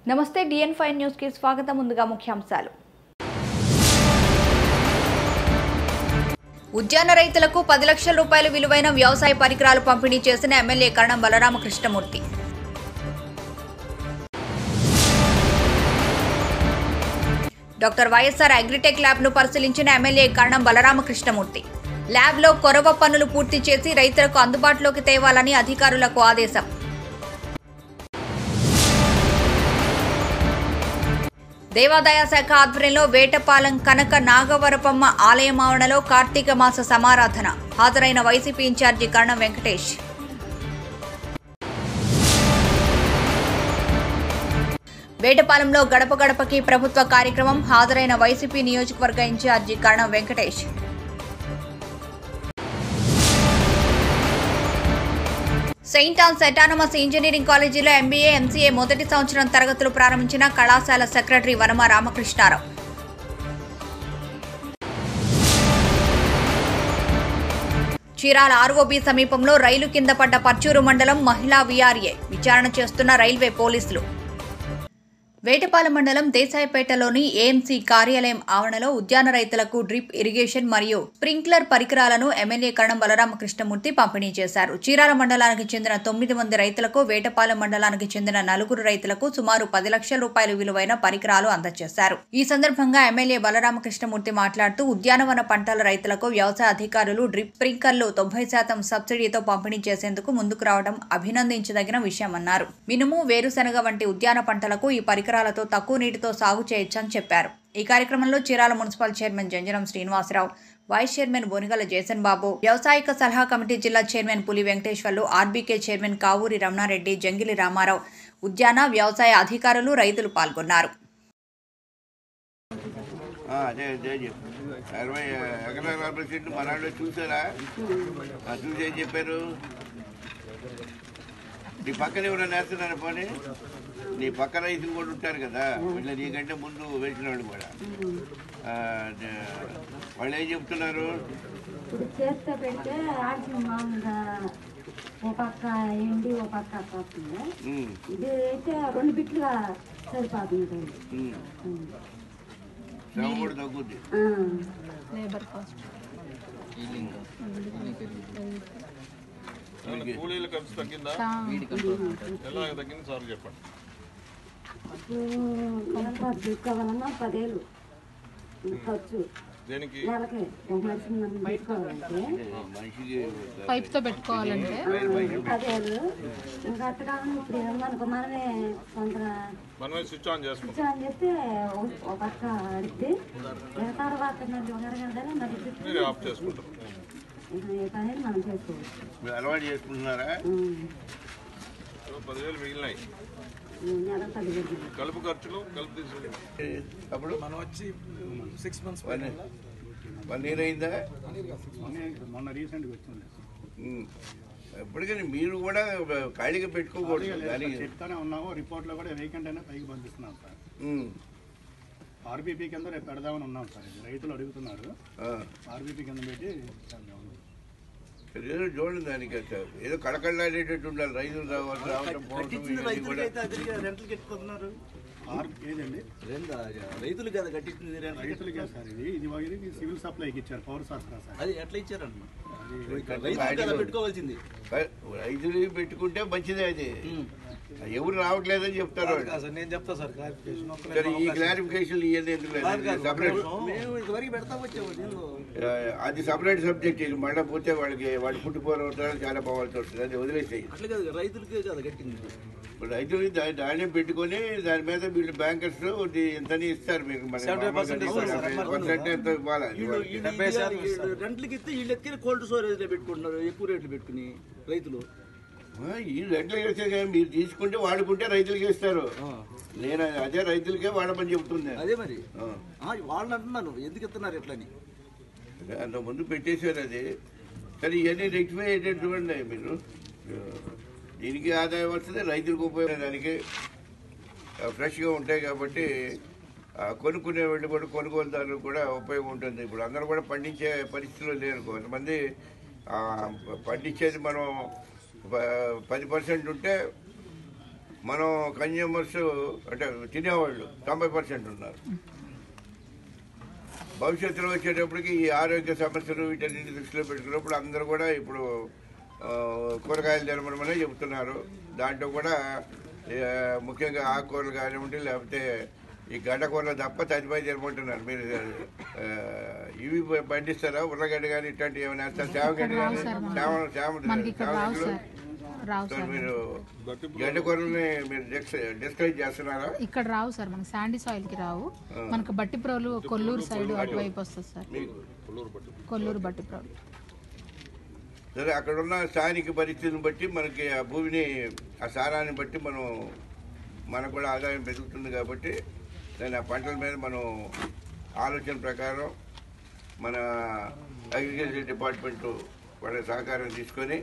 నమస్తే డిఎన్ five news కి స్వాగతం ముందుగా ముఖ్యాంశాలు ఉద్యాన రైతులకు పది లక్షల రూపాయల విలువైన వ్యవసాయ పరికరాలు పంపిణీ చేసిన MLA Karanam Balaramakrishnamurthy doctor YSR agritech lab ను పరిశీలించిన ఎమ్మెల్యే కరణం బలరామకృష్ణమూర్తి ల్యాబ్ లో కొరవ పనులు పూర్తి చేసి రైతులకు అందుబాటులోకి తేవాలని అధికారులకు ఆదేశం దేవాదాయ శాఖ ఆధ్వర్యంలో వేటపాలెం కనక నాగవరపమ్మ ఆలయం ఆవరణలో కార్తీక మాస సమారాధన హాజరైన వైసీపీ ఇన్ఛార్జి కర్ణం వెంకటేష్ వేటపాలెంలో గడప గడపకి ప్రభుత్వ కార్యక్రమం హాజరైన వైసీపీ నియోజకవర్గ incharge Karnam Venkatesh Saint Ann's autonomous engineering కాలేజీలో ఎంబీఏ ఎంసీఏ మొదటి సంవత్సరం తరగతులు ప్రారంభించిన కళాశాల సెక్రటరీ వనమ రామకృష్ణారావు చీరాల ఆర్ఓబీ సమీపంలో రైలు కింద పడ్డ పర్చూరు మండలం మహిళా వీఆర్ఏ విచారణ చేస్తున్న రైల్వే పోలీసులు వేటపాలెం మండలం దేశాయపేటలోని ఏఎంసీ కార్యాలయం ఆవరణలో ఉద్యాన రైతులకు డ్రిప్ ఇరిగేషన్ మరియు స్ప్రింక్లర్ పరికరాలను ఎమ్మెల్యే కరణం బలరామకృష్ణమూర్తి పంపిణీ చేశారు చీరాల మండలానికి చెందిన తొమ్మిది మంది రైతులకు వేటపాలెం మండలానికి చెందిన నలుగురు రైతులకు సుమారు పది లక్షల రూపాయల విలువైన పరికరాలు అందజేశారు ఈ సందర్భంగా ఎమ్మెల్యే బలరామకృష్ణమూర్తి మాట్లాడుతూ ఉద్యానవన పంటల రైతులకు వ్యవసాయ అధికారులు డ్రిప్ స్ప్రింకర్లు తొంభై శాతం సబ్సిడీతో పంపిణీ చేసేందుకు ముందుకు రావడం అభినందించదగిన విషయమన్నారు మినుము వేరుశనగ వంటి ఉద్యాన పంటలకు ఈ పరికరాలతో తక్కువ నీటితో సాగు చేయొచ్చని చెప్పారు ఈ కార్యక్రమంలో Chirala municipal chairman Janjanam Srinivasarao vice chairman Bonigala Jason Babu వ్యవసాయక సలహా కమిటీ జిల్లా chairman Puli Venkateswarlu RBK chairman Kavuri Ramanareddy Jangili Ramarao ఉద్యాన వ్యవసాయ అధికారులు రైతులు పాల్గొన్నారు ఆ, అదే అదే చెప్పు అరవై ఎకరాల నలభై సెంట్లు మనాడు చూసారా ఆ, చూసి ఏం చెప్పారు నీ పక్కన ఎవరైనా వేస్తున్నారు పని నీ పక్క రైతులు కూడా ఉంటారు కదా వీళ్ళ నీకంటే ముందు వేసిన వాళ్ళు కూడా ఆ, అదే, వాళ్ళు ఏం చెప్తున్నారు ఇప్పుడు చేత్తో పెడితే ఆడికి మామూలుగా ఓ పక్క ఎండి ఓ పక్క పోతుంది ఉమ్, ఇది అయితే రెండు బిట్లుగా సరిపోతుంది ఉమ్. శ్రమ కూడా తగ్గుద్ది కూలీల ఖర్చు తగ్గిందా ఎలా తగ్గింది సార్ చెప్పండి నెలకు తీసుకోవాలన్నా పదేళ్ళు ఖర్చు దేనికి నెలకి ఒక మనిషి మనం తీసుకోవాలంటే మనిషికి పైప్తో పెట్టుకోవాలంటే పదేళ్ళు ఇంకా అట్లా ఇప్పుడు ఏమనుకో మనమే కొంతగా మనమే స్విచ్ ఆన్ చేసుకుంటాం ఇచ్చా అని చెప్తే ఓ- ఓ పక్క అడిగితే ఇక తర్వాత మళ్ళీ ఒక అరగంటనే మళ్ళీ తిప్పి మీరే ఆఫ్ చేసుకుంటాం ఇంకా ఏ పని మనం చేసుకోవచ్చు మీరు అలవాటు చేసుకుంటున్నారా ఉమ్. ఓ పదివేలు మిగిలినాయి నెల పదివేలు కలుపు ఖర్చులు కలుపు తీసుకుంటాం అప్పుడు మనం వచ్చి six months one one year అయిందా మొన్న రీసెంట్గా వచ్చింది ఉమ్. ఎప్పటికైనా మీరు కూడా ఖాళీగా పెట్టుకోకూడదు దానికి చెప్తానే ఉన్నాము రిపోర్ట్లో కూడా వేకెంట్ అయినా పైకి పంపిస్తున్నాం సార్ ఉమ్. ఆర్బీపీ కింద రేపు పెడదామని ఉన్నాం సార్ ఇది రైతులు అడుగుతున్నారు ఆ. ఆర్బీపీ కింద పెట్టి చేద్దామని. ఏదో చూడండి దానికి అసలు. ఏదో కళకళలాడేటట్టు ఉండాలి రైతులు రావాలి రావటం పోవటం ఇవన్నీ కూడా ఆర్ ఏదండి రైతులు కదా కట్టించింది రేట్లు. రైతులకే సార్ ఇది ఇది ఇది సివిల్ సప్లైకి ఇచ్చారు పౌర శాస్త్ర సార్ అది ఎట్లా ఇచ్చారన్న అది రైతులు కదా పెట్టుకోవాల్సింది రైతులు పెట్టుకుంటే మంచిదే అది ఎవరు రావట్లేదని చెప్తారు వాళ్ళు. సార్ నేను చెప్తా సార్ క్లారిఫికేషన్ సరే ఈ క్లారిఫికేషన్ ఇవన్నీ ఎందుకు లేదు సపరేట్ మేము ఇంతవరకు పెడతా వచ్చాము నేను అది సపరేట్ సబ్జెక్ట్ ఇది మళ్ళీ పోతే వాళ్ళకి వాళ్ళు పుట్టిపోవడం చాలా పోవాల్సి వస్తుంది అది వదిలేసేయి అట్లా కాదు రైతులకే కదా కట్టింది ఇప్పుడు రైతులు దా- దాన్ని పెట్టుకొని దాని మీద వీళ్ళు బ్యాంకర్స్ ఎంతని ఇస్తారు మీకు మరి 75% ఇస్తారు సార్. మామూలుగా పర్సెంట్ ఎంత ఇవ్వాలి వీళ్ళు వీళ్ళు రెంట్లకి ఇస్తే వీళ్ళు ఎత్తుకెళ్ళి కోల్డ్ స్టోరేజ్ లో పెట్టుకుంటున్నారు ఎక్కువ రేట్లు పెట్టుకుని రైతులు ఆ, ఈ రెట్లు వేస్తే కానీ మీరు తీసుకుంటే వాడుకుంటే రైతులకి ఇస్తారు నేను అదే రైతులకే వాడమని చెప్తుంది అదే మరి ఆ. ఆ, వాళ్ళని అంటున్నాను ఎందుకు ఇస్తున్నారు ఎట్లని అంత ముందు పెట్టేశారు అది కానీ ఇవన్నీ రెక్టిఫై అయ్యేటట్టు చూడండి మీరు ఆ, దీనికి ఆదాయం వస్తుంది రైతులకు ఉపయోగదానికి ఫ్రెష్గా ఉంటాయి కాబట్టి ఆ, కొనుక్కునే వాళ్ళు కూడా కొనుగోలుదారులకు కూడా ఉపయోగం ఉంటుంది ఇప్పుడు అందరూ కూడా పండించే పరిస్థితిలో లేరు కొంతమంది ఆ, పండించేది మనం ప- పది పర్సెంట్ ఉంటే మనం కన్జ్యూమర్స్ అంటే తినేవాళ్ళు తొంభై పర్సెంట్ ఉన్నారు భవిష్యత్తులో వచ్చేటప్పటికి ఈ ఆరోగ్య సమస్యలు వీటన్నిటి దృష్టిలో పెట్టుకున్నప్పుడు అందరూ కూడా ఇప్పుడు ఆ, కూరగాయలు తినమని అనే చెబుతున్నారు దాంట్లో కూడా ఆ, ముఖ్యంగా ఆకుకూరలు కానివ్వండి లేకపోతే ఈ గడ్డకూరలు తప్ప తదిపై తినమంటున్నారు మీరు ఆ, ఇవి పండిస్తారా ఉర్లగడ్డ కానీ ఇట్లాంటివి ఏమైనా వేస్తారా సేవగడ్డ కానీ సేవ సేవ మనకి ఇక్కడ రావు సేవగడ్డలు సార్ రావు సార్ సార్ మీరు గడ్డకూరల్ని మీరు డిస్కరేజ్ చేస్తున్నారా ఇక్కడ రావు సార్ మనకి శాండీ సాయిల్ కి రావు మనకు బట్టిప్రోలు కొల్లూరు సైడ్ అటువైపు వస్తుంది సార్ మీకు కొల్లూరు బట్టిప్రోలు సరే అక్కడ ఉన్న స్థానిక పరిస్థితిని బట్టి మనకి ఆ భూమిని ఆ సారాన్ని బట్టి మనం మనకు కూడా ఆదాయం పెరుగుతుంది కాబట్టి దాని ఆ పంటల మీద మనం ఆలోచన ప్రకారం మన అగ్రికల్చర్ డిపార్ట్మెంట్ వాళ్ళ సహకారం తీసుకొని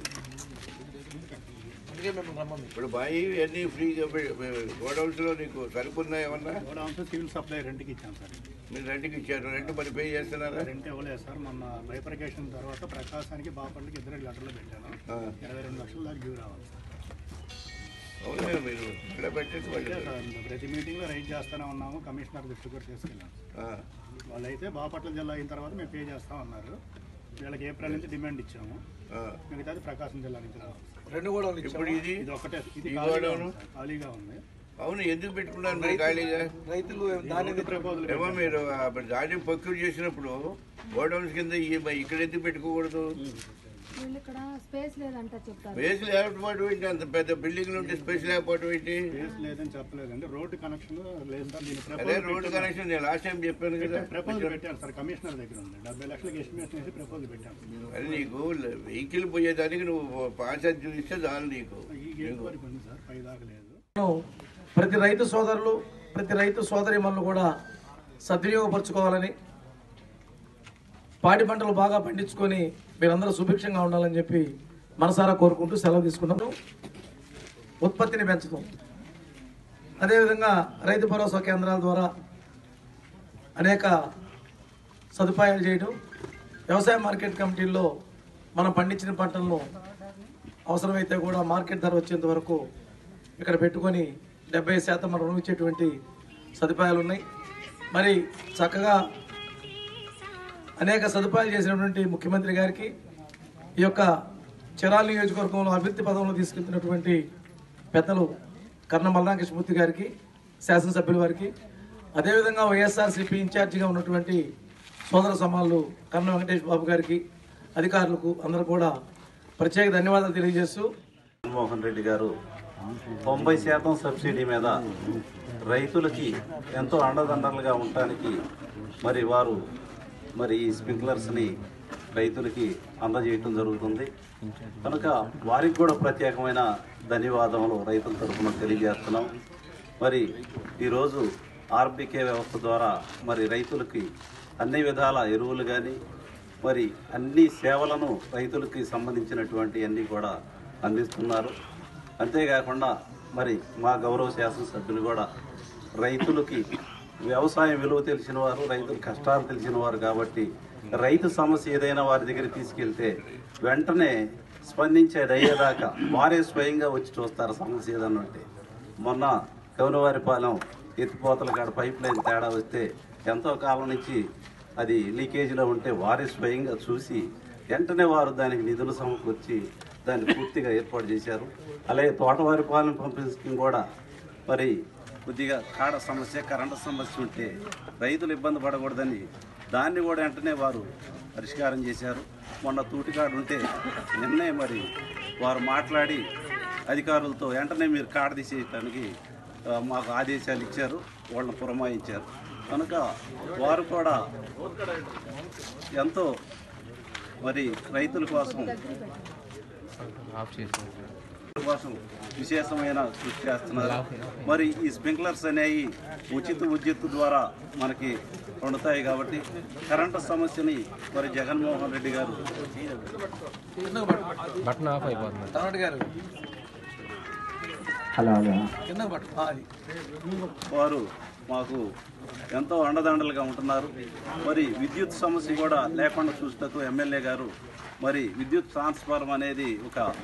ఇప్పుడు బాయి అన్నీ ఫ్రీగా గోడౌన్స్లో నీకు సరుకున్నా ఏమన్నా గోడౌన్స్ సివిల్ సప్లై రెంట్కి ఇచ్చాం సార్ మీరు రెంట్కి ఇచ్చారు రెంట్ మరి పే చేస్తున్నారా రెంట్ ఇవ్వలేదు సార్ మొన్న బైఫర్కేషన్ తర్వాత ప్రకాశానికి బాపట్లకి ఇద్దరు లెటర్లు పెట్టాను ఆ. ఇరవై రెండు లక్షల దాకా డ్యూ రావాలి సార్ అవునా మీరు ఇక్కడ పెట్టేసి అయితే వాళ్ళు సార్ ప్రతి మీటింగ్లో రైట్ చేస్తూనే ఉన్నాము కమిషనర్ దృష్టి కూడా తీసుకెళ్ళాం ఆ, వాళ్ళైతే బాపట్ల జిల్లా అయిన తర్వాత మేము పే చేస్తాం అన్నారు వీళ్ళకి ఏప్రిల్ నుంచి డిమాండ్ ఇచ్చాము ఆ. మిగతాది ప్రకాశం జిల్లా నుంచి రావాలి సార్. రెండు కూడా ఇప్పుడు ఇది ఇది ఒకటే ఇది ఈ ఖాళీగా గోడౌను? ఉంది సార్. ఖాళీగా ఉంది అవును ఎందుకు పెట్టుకున్నారు మీరు ఖాళీగా రైతులు దాని ప్రపోజల్ ఏమో మీరు ఆ మరి దాన్ని ప్రొక్యూర్ చేసినప్పుడు గోడౌన్స్ కింద ఈ మ- ఇక్కడ ఎందుకు పెట్టుకోకూడదు వీళ్ళు ఇక్కడ స్పేస్ లేదంట చెప్తారు స్పేస్ లేకపోవడం ఏంటి అంత పెద్ద బిల్డింగ్లు ఉంటే స్పేస్ లేకపోవడం ఏంటి కేసు లేదని చెప్పలేదండి రోడ్డు కనెక్షన్ లేదు సార్ దీని అదే ప్రపోజల్ రోడ్డు పెట్టాను. కనెక్షన్ నేను లాస్ట్ టైం చెప్పాను కదా ప్రపోజల్ పెట్టాను సార్ కమిషనర్ దగ్గర ఉంది డెబ్బై లక్షలకి ఎస్టిమేషన్ వేసి ప్రపోజల్ పెట్టాను అది నీకు వెహికల్ పోయేదానికి నువ్వు పాస్ చూపిస్తే చాలు నీకు ఈ గేట్ వరకు ఉంది సార్ పై దాకా లేదు ప్రతి రైతు సోదరులు ప్రతి రైతు సోదరిమణులు కూడా సద్వినియోగపరచుకోవాలని పాడి పంటలు బాగా పండించుకొని మీరందరూ సుభిక్షంగా ఉండాలని చెప్పి మనసారా కోరుకుంటూ సెలవు తీసుకున్నాను ఉత్పత్తిని పెంచడం అదేవిధంగా రైతు భరోసా కేంద్రాల ద్వారా అనేక సదుపాయాలు చేయడం వ్యవసాయ మార్కెట్ కమిటీల్లో మనం పండించిన పంటలను అవసరమైతే కూడా మార్కెట్ ధర వచ్చేంత వరకు ఇక్కడ పెట్టుకొని డెబ్బై శాతం మనం రుణం ఇచ్చేటువంటి సదుపాయాలు ఉన్నాయి మరి చక్కగా అనేక సదుపాయాలు చేసినటువంటి ముఖ్యమంత్రి గారికి ఈ యొక్క చిరాల నియోజకవర్గంలో అభివృద్ధి పదంలో తీసుకెళ్తున్నటువంటి పెద్దలు కర్ణ బలరామకృష్ణమూర్తి గారికి శాసనసభ్యుల వారికి అదేవిధంగా వైఎస్ఆర్సీపీ ఇన్ఛార్జిగా ఉన్నటువంటి సోదర సమానులు కర్ణ వెంకటేష్ బాబు గారికి అధికారులకు అందరూ కూడా ప్రత్యేక ధన్యవాదాలు తెలియజేస్తూ జగన్మోహన్ రెడ్డి గారు తొంభై శాతం సబ్సిడీ మీద రైతులకి ఎంతో అండదండలుగా ఉండటానికి మరి వారు మరి ఈ స్ప్రింక్లర్స్ని రైతులకి అందజేయటం జరుగుతుంది కనుక వారికి కూడా ప్రత్యేకమైన ధన్యవాదములు రైతుల తరఫున తెలియజేస్తున్నాం మరి ఈరోజు ఆర్బికే వ్యవస్థ ద్వారా మరి రైతులకి అన్ని విధాల ఎరువులు కానీ మరి అన్ని సేవలను రైతులకి సంబంధించినటువంటి అన్నీ కూడా అందిస్తున్నారు అంతేకాకుండా మరి మా గౌరవ శాసనసభ్యులు కూడా రైతులకి వ్యవసాయం విలువ తెలిసిన వారు రైతుల కష్టాలు తెలిసిన వారు కాబట్టి రైతు సమస్య ఏదైనా వారి దగ్గరికి తీసుకెళ్తే వెంటనే స్పందించేది అయ్యేదాకా వారే స్వయంగా వచ్చి చూస్తారు సమస్య ఏదన్నా ఉంటే మొన్న కౌనవారిపాలెం ఎత్తిపోతల కాడ పైప్ లైన్ తేడా వస్తే ఎంతో కాలం నుంచి అది లీకేజీలో ఉంటే వారే స్వయంగా చూసి వెంటనే వారు దానికి నిధులు సమకూర్చి దాన్ని పూర్తిగా ఏర్పాటు చేశారు అలాగే తోటవారి పాలన పంపించడం కూడా మరి కొద్దిగా కాడ సమస్య కరెంటు సమస్య ఉంటే రైతులు ఇబ్బంది పడకూడదని దాన్ని కూడా వెంటనే వారు పరిష్కారం చేశారు మొన్న తూటికాడు ఉంటే నిన్నే మరి వారు మాట్లాడి అధికారులతో వెంటనే మీరు కాడ తీసేయటానికి ఆ, మాకు ఆదేశాలు ఇచ్చారు వాళ్ళని పురమాయించారు కనుక వారు కూడా ఎంతో మరి రైతుల కోసం కోసం విశేషమైన కృషి చేస్తున్నారు మరి ఈ స్ప్రింక్లర్స్ అనేవి ఉచిత విద్యుత్ ద్వారా మనకి వండుతాయి కాబట్టి కరెంటు సమస్యని మరి జగన్మోహన్ రెడ్డి గారు వారు మాకు ఎంతో అండదండలుగా ఉంటున్నారు మరి విద్యుత్ సమస్య కూడా లేకుండా చూస్తూ ఎమ్మెల్యే గారు మరి విద్యుత్ ట్రాన్స్ఫార్మ్ అనేది ఒక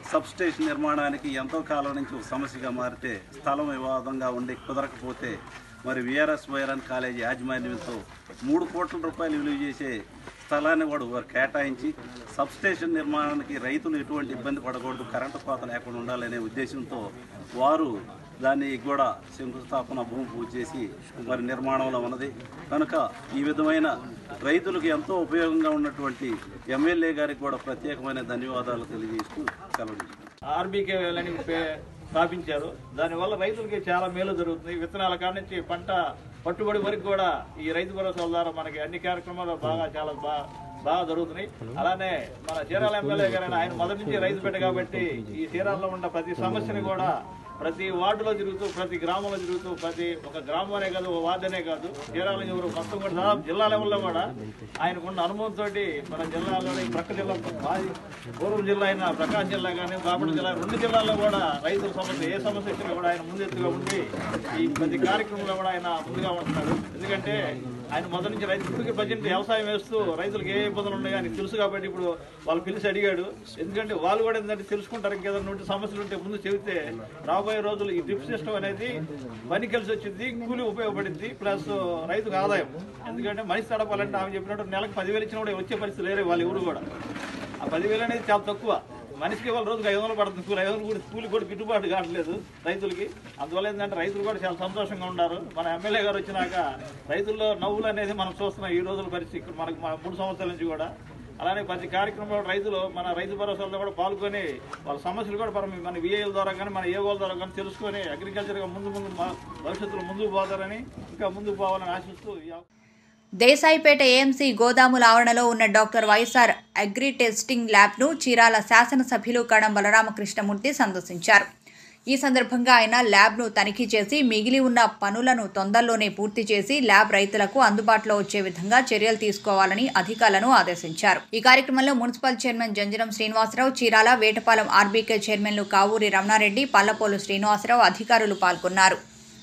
సబ్స్టేషన్ నిర్మాణానికి ఎంతో కాలం నుంచి ఒక సమస్యగా మారితే స్థలం వివాదంగా ఉండి కుదరకపోతే మరి విఆర్ఎస్ వైరన్ కాలేజీ యాజమాన్యంతో మూడు కోట్ల రూపాయలు విలువ చేసే స్థలాన్ని కూడా వారు కేటాయించి సబ్స్టేషన్ నిర్మాణానికి రైతులు ఎటువంటి ఇబ్బంది పడకూడదు కరెంటు కోత లేకుండా ఉండాలనే ఉద్దేశంతో వారు దాన్ని కూడా శంకుస్థాపన భూమి పూజ చేసి మరి నిర్మాణంలో ఉన్నది కనుక ఈ విధమైన రైతులకు ఎంతో ఉపయోగంగా ఉన్నటువంటి ఎమ్మెల్యే గారికి కూడా ప్రత్యేకమైన ధన్యవాదాలు తెలియజేస్తూ సెలవు తీసుకుంటున్నాను. ఆర్బీకే అని పే- స్థాపించారు దానివల్ల రైతులకి చాలా మేలు జరుగుతుంది విత్తనాల కాడ నుంచి పంట పట్టుబడి వరకు కూడా ఈ రైతు భరోసా ద్వారా మనకి అన్ని కార్యక్రమాలు బాగా చాలా బాగా బాగా జరుగుతున్నాయి అలానే మన చీరాల ఎమ్మెల్యే గారైన ఆయన మొదటి నుంచి రైతు బిడ్డ కాబట్టి ఈ చీరాల్లో ఉన్న ప్రతి సమస్యని కూడా ప్రతి వార్డులో తిరుగుతూ ప్రతి గ్రామంలో తిరుగుతూ ప్రతి ఒక గ్రామం అనే కాదు ఒక వార్డు అనే కాదు చీరాల ఎవరు మొత్తం కూడా దాదాపు జిల్లా లెవెల్లో కూడా ఆయనకున్న అనుభవంతో మన జిల్లాలో ఈ ప్రక్క జిల్లా మాది పూర్వం జిల్లా అయిన ప్రకాశం జిల్లా కానీ బాపట్ల జిల్లా రెండు జిల్లాల్లో కూడా రైతుల సమస్య ఏ సమస్య వచ్చినా కూడా ఆయన ముందెత్తుగా ఉండి ఈ ప్రతి కార్యక్రమంలో కూడా ఆయన ముందుగా ఉంటున్నాడు ఎందుకంటే ఆయన మొదటి నుంచి రైతు ఇప్పటికీ ప్రజెంట్ వ్యవసాయం వేస్తూ రైతులకు ఏ ఇబ్బందులు ఉన్నాయో ఆయనకు తెలుసు కాబట్టి ఇప్పుడు వాళ్ళు పిలిచి అడిగాడు ఎందుకంటే వాళ్ళు కూడా ఏంటంటే తెలుసుకుంటారు ఇంకేదైనా ఉంటే సమస్యలు ఉంటే ముందు చెబితే రాబోయే రోజులు ఈ డ్రిప్ సిస్టమ్ అనేది పని కలిసి వచ్చింది కూలి ఉపయోగపడింది ప్లస్ రైతుకు ఆదాయం ఎందుకంటే మనిషి తడపాలంటే ఆమె చెప్పినట్టు నెలకు పదివేలు ఇచ్చినా కూడా వచ్చే పరిస్థితి లేరే వాళ్ళు ఎవరు కూడా ఆ పదివేలు అనేది చాలా తక్కువ మనిషికి వాళ్ళ రోజుకి ఐదు వందలు పడుతుంది కూలి ఐదు వందలు కూడా కూలి కూడా గిట్టుబాటు కావట్లేదు రైతులకి అందువల్ల ఏంటంటే రైతులు కూడా చాలా సంతోషంగా ఉన్నారు మన ఎమ్మెల్యే గారు వచ్చినాక రైతుల్లో నవ్వులు అనేది మనం చూస్తున్నాం ఈ రోజుల పరిస్థితి ఇక్కడ మనకు మన మూడు సంవత్సరాల నుంచి కూడా అలానే ప్రతి కార్యక్రమంలో రైతులు మన రైతు భరోసాలో కూడా పాల్గొని వాళ్ళ సమస్యలు కూడా మనం మన విఏల ద్వారా కానీ మన ఏఓల ద్వారా కానీ తెలుసుకొని అగ్రికల్చర్గా ముందు ముందు మా భవిష్యత్తులో ముందుకు పోతారని ఇంకా ముందుకు పోవాలని ఆశిస్తూ ఈ అవ- దేశాయిపేట ఏఎంసీ గోదాముల ఆవరణలో ఉన్న డాక్టర్ వైఎస్ఆర్ అగ్రి టెస్టింగ్ ల్యాబ్ను చీరాల శాసనసభ్యులు కడం బలరామకృష్ణమూర్తి సందర్శించారు ఈ సందర్భంగా ఆయన ల్యాబ్ను తనిఖీ చేసి మిగిలి ఉన్న పనులను తొందరలోనే పూర్తి చేసి ల్యాబ్ రైతులకు అందుబాటులో వచ్చే విధంగా చర్యలు తీసుకోవాలని అధికారులను ఆదేశించారు ఈ కార్యక్రమంలో municipal chairman Janjaram Srinivasarao Chirala Vetapalem RBK చైర్మన్లు కావూరి రమణారెడ్డి పల్లపోలు శ్రీనివాసరావు అధికారులు పాల్గొన్నారు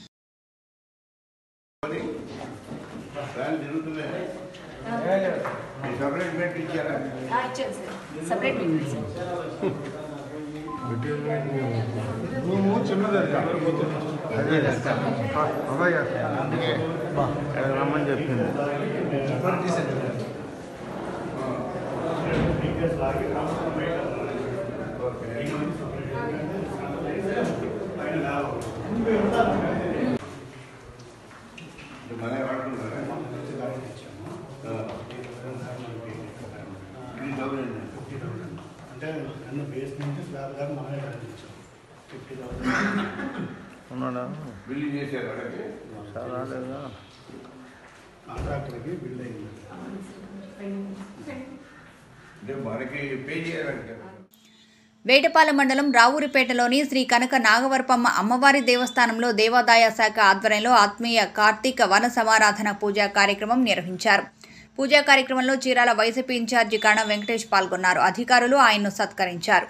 ఫ్యాన్ తిరుగుతున్నాయి సపరేట్ బెడ్ ఇచ్చారా రూము చిన్నది అదే అబ్బాయి అందుకే రమ్మని చెప్పింది మనే వాడుతున్నారా త్రీ థౌసండ్ అంటే అన్న బేస్ నుంచి స్లాబ్ దాకా మనమే కట్టించాం ఫిఫ్టీ థౌసండ్ ఉన్నాడా బిల్లు చేశారు వాళ్ళకి చాలా లేదా కాంట్రాక్టర్కి బిల్ అయింది అంటే మనకి పే చేయాలంటే వేటపాలెం మండలం రావూరిపేటలోని శ్రీ కనక నాగవరపమ్మ అమ్మవారి దేవస్థానంలో దేవాదాయ శాఖ ఆధ్వర్యంలో ఆత్మీయ కార్తీక వన సమారాధన పూజా కార్యక్రమం నిర్వహించారు పూజా కార్యక్రమంలో చీరాల వైసీపీ ఇన్ఛార్జి కణ వెంకటేష్ పాల్గొన్నారు అధికారులు ఆయన్ను సత్కరించారు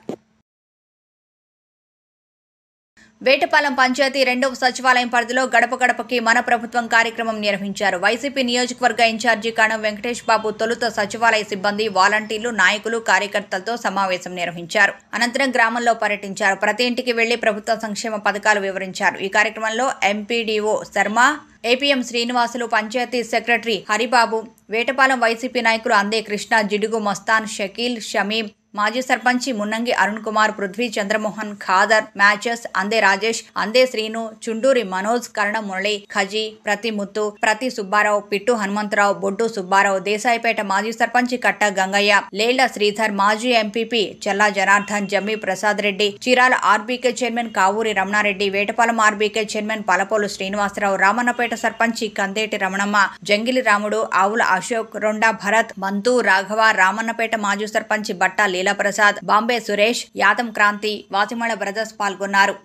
వేటపాలెం పంచాయతీ రెండవ సచివాలయం పరిధిలో గడప గడపకి మన ప్రభుత్వం కార్యక్రమం నిర్వహించారు వైసీపీ నియోజకవర్గ ఇన్ఛార్జి కణం వెంకటేష్ బాబు తొలుత సచివాలయ సిబ్బంది వాలంటీర్లు నాయకులు కార్యకర్తలతో సమావేశం నిర్వహించారు అనంతరం గ్రామంలో పర్యటించారు ప్రతి ఇంటికి వెళ్లి ప్రభుత్వ సంక్షేమ పథకాలు వివరించారు ఈ కార్యక్రమంలో MPDO Sharma APM Srinivasulu panchayat secretary Haribabu Vetapalem YCP నాయకులు అందే కృష్ణ జిడుగు మస్తాన్ షకీల్ షమీం మాజీ సర్పంచి మున్నంగి అరుణ్ కుమార్ పృథ్వీ చంద్రమోహన్ ఖాదర్ మ్యాచెస్ అందే రాజేష్ అందే శ్రీను చుండూరి మనోజ్ కర్ణ మురళి ఖజీ ప్రతి ముత్తు ప్రతి సుబ్బారావు పిట్టు హనుమంతరావు బొడ్డు సుబ్బారావు దేశాయిపేట మాజీ సర్పంచి కట్ట గంగయ్య లేళ్ల శ్రీధర్ మాజీ MPP Chella Janardhan Jammi Prasad Reddy Chirala RBK chairman Kavuri Ramanareddy Vetapalem RBK chairman Palapolu Srinivasarao Ramannapeta sarpanch Kandeti Ramanamma Jangili Ramudu Avula Ashok Ronda Bharat Manthu Raghava Ramannapeta మాజీ సర్పంచి బట్టా లీలాప్రసాద్ బాంబే సురేష్ యాదం క్రాంతి వాసిమళ బ్రదర్స్ పాల్గొన్నారు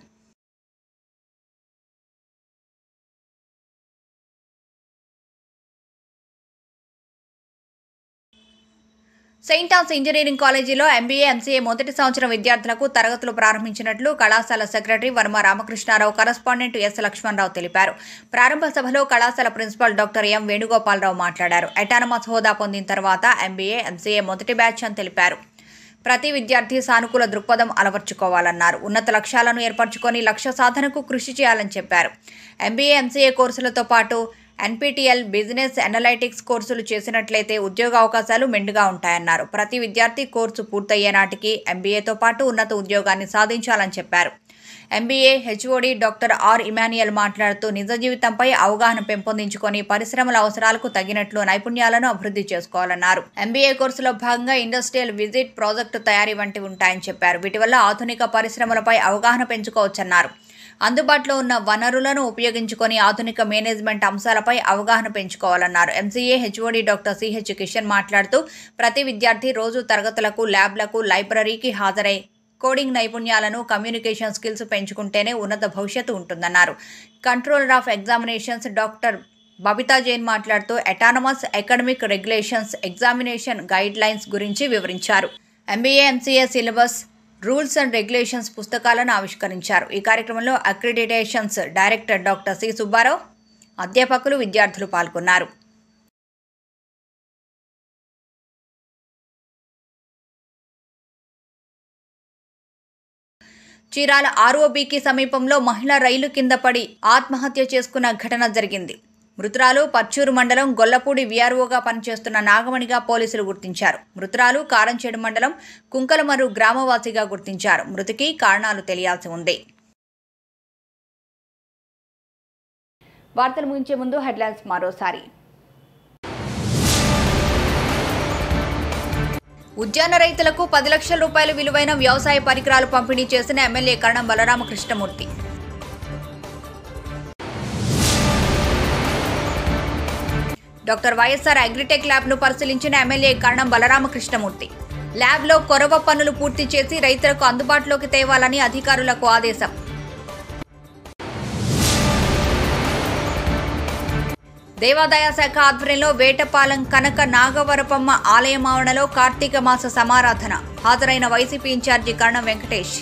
సెయింట్ ఆన్స్ ఇంజనీరింగ్ కాలేజీలో ఎంబీఏ ఎంసీఏ మొదటి సంవత్సరం విద్యార్థులకు తరగతులు ప్రారంభించినట్లు కళాశాల secretary Varma Ramakrishnarao correspondent S Lakshmanarao తెలిపారు ప్రారంభ సభలో కళాశాల ప్రిన్సిపల్ డాక్టర్ ఎం వేణుగోపాలరావు మాట్లాడారు ఎటానమస్ హోదా పొందిన తర్వాత ఎంబీఏ ఎంసీఏ మొదటి బ్యాచ్ అని తెలిపారు ప్రతి విద్యార్థి సానుకూల దృక్పథం అలవర్చుకోవాలన్నారు ఉన్నత లక్ష్యాలను ఏర్పరచుకొని లక్ష్య సాధనకు కృషి చేయాలని చెప్పారు ఎంబీఏ ఎంసీఏ కోర్సులతో పాటు ఎన్పీటీఎల్ బిజినెస్ అనలైటిక్స్ కోర్సులు చేసినట్లయితే ఉద్యోగ అవకాశాలు మెండుగా ఉంటాయన్నారు ప్రతి విద్యార్థి కోర్సు పూర్తయ్యే నాటికి ఎంబీఏతో పాటు ఉన్నత ఉద్యోగాన్ని సాధించాలని చెప్పారు MBA HOD doctor R Emmanuel మాట్లాడుతూ నిజ జీవితంపై అవగాహన పెంపొందించుకొని పరిశ్రమల అవసరాలకు తగినట్లు నైపుణ్యాలను అభివృద్ధి చేసుకోవాలన్నారు ఎంబీఏ కోర్సులో భాగంగా ఇండస్ట్రియల్ విజిట్ ప్రాజెక్టు తయారీ వంటివి ఉంటాయని చెప్పారు వీటి వల్ల ఆధునిక పరిశ్రమలపై అవగాహన పెంచుకోవచ్చన్నారు అందుబాటులో ఉన్న వనరులను ఉపయోగించుకొని ఆధునిక మేనేజ్మెంట్ అంశాలపై అవగాహన పెంచుకోవాలన్నారు MCA HOD doctor CH Kishan మాట్లాడుతూ ప్రతి విద్యార్థి రోజు తరగతులకు ల్యాబ్లకు లైబ్రరీకి హాజరై కోడింగ్ నైపుణ్యాలను కమ్యూనికేషన్ స్కిల్స్ పెంచుకుంటేనే ఉన్నత భవిష్యత్తు ఉంటుందన్నారు controller of examinations doctor Babita Jain మాట్లాడుతూ autonomous academic regulations examination guidelines గురించి వివరించారు MBA MCA syllabus rules and regulations పుస్తకాలను ఆవిష్కరించారు ఈ కార్యక్రమంలో accreditations director doctor C Subbarao అధ్యాపకులు విద్యార్థులు పాల్గొన్నారు చీరాల ఆర్ఓబీకి సమీపంలో మహిళ రైలు కింద పడి ఆత్మహత్య చేసుకున్న ఘటన జరిగింది మృతురాలు పర్చూరు మండలం గొల్లపూడి వీఆర్ఓగా పనిచేస్తున్న నాగమణిగా పోలీసులు గుర్తించారు మృతురాలు కారంచేడు మండలం కుంకలమరు గ్రామవాసిగా గుర్తించారు మృతికి కారణాలు తెలియాల్సి ఉంది వార్తలు ముగించే ముందు హెడ్లైన్స్ మరోసారి ఉద్యాన రైతులకు పది లక్షల రూపాయల విలువైన వ్యవసాయ పరికరాలు పంపిణీ చేసిన MLA Karanam Balaramakrishnamurthy doctor YSR agritech lab ను పరిశీలించిన ఎమ్మెల్యే కరణం బలరామకృష్ణమూర్తి ల్యాబ్ లో కొరవ పనులు పూర్తి చేసి రైతులకు అందుబాటులోకి తేవాలని అధికారులకు ఆదేశం దేవాదాయ శాఖ ఆధ్వర్యంలో వేటపాలెం కనక నాగవరపమ్మ ఆలయం ఆవరణలో కార్తీక మాస సమారాధన హాజరైన వైసీపీ ఇన్ఛార్జి కరణం వెంకటేష్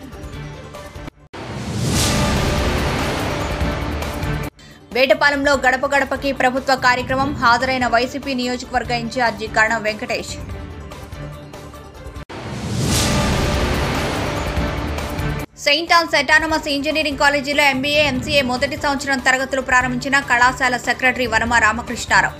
వేటపాలెంలో గడప గడపకి ప్రభుత్వ కార్యక్రమం హాజరైన వైసీపీ నియోజకవర్గ incharge Karanam Venkatesh Saint Ann's autonomous engineering కాలేజీలో ఎంబీఏ ఎంసీఏ మొదటి సంవత్సరం తరగతులు ప్రారంభించిన కళాశాల సెక్రటరీ వనమ రామకృష్ణారావు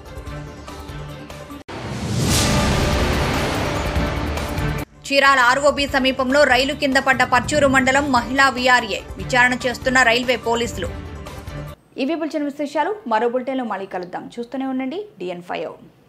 చీరాల ఆర్ఓబీ సమీపంలో రైలు కింద పడ్డ పర్చూరు మండలం మహిళా వీఆర్ఏ విచారణ చేస్తున్న రైల్వే పోలీసులు ఇవి బులెటిన్ విశేషాలు మరో బులెటిన్లో మళ్ళీ కలుద్దాం చూస్తూనే ఉండండి డిఎన్ ఫైవ్